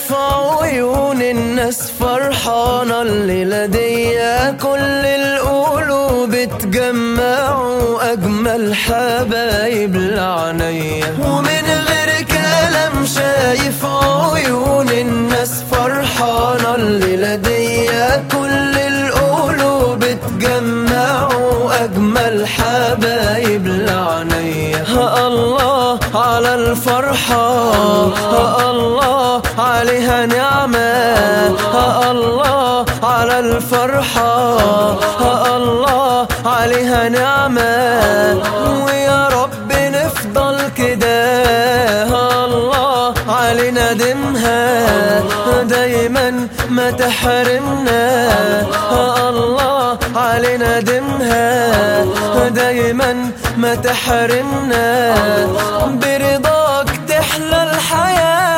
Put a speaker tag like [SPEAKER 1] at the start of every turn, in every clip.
[SPEAKER 1] شايف عيون الناس فرحانة الليلة دي كل القلوب اتجمعوا أجمل حبايب لعنيا ومن غير كلام شايف عيون الناس فرحانة الليلة دي كل القلوب اتجمعوا أجمل حبايب لعنيا الله على الفرحة الله عليها نعمة الله على الفرحة الله عليها نعمة ويا رب نفضل كده الله علينا دمها دايما ما تحرمنا الله علينا دمها دايما ما تحرمنا برضاك تحلى الحياة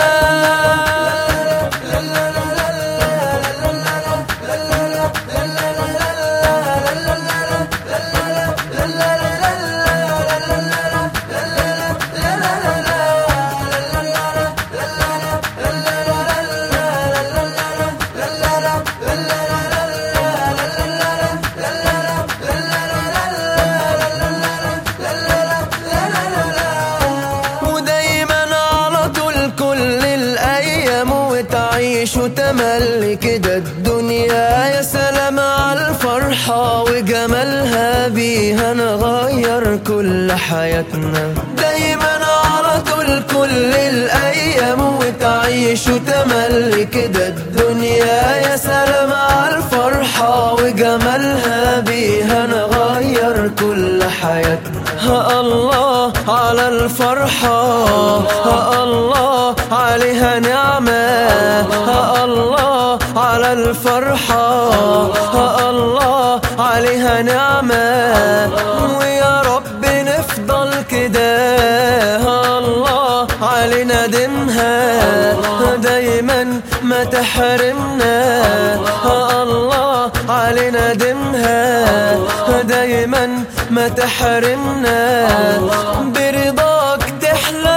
[SPEAKER 1] ودايما على طول كل الايام وتعيش وتملي كده الدنيا يا سلام على الفرحة وجمالها بيها نغير كل حياتنا دايما على طول كل الايام وتعيش وتملي كده الدنيا يا سلام على الفرحة وجمالها بيها نغير كل حياتنا الله على الفرحة الله عليها نعمة الله على الفرحة الله عليها نعمة ويا رب نفضل كده الله علينا دمها دايما ما تحرمنا الله علينا دمها دايما ما تحرمنا برضاك تحلى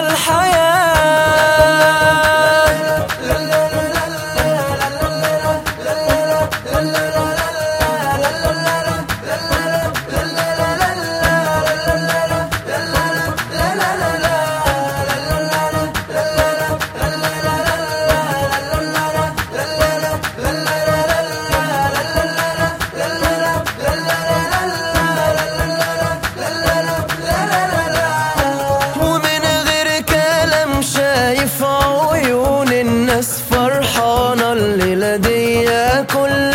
[SPEAKER 1] ومن غير كلام شايف عيون الناس فرحانة الليلة دي كل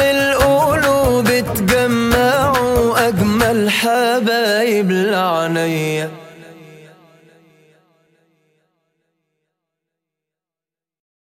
[SPEAKER 1] القلوب اتجمعوا أجمل حبايب لعنيا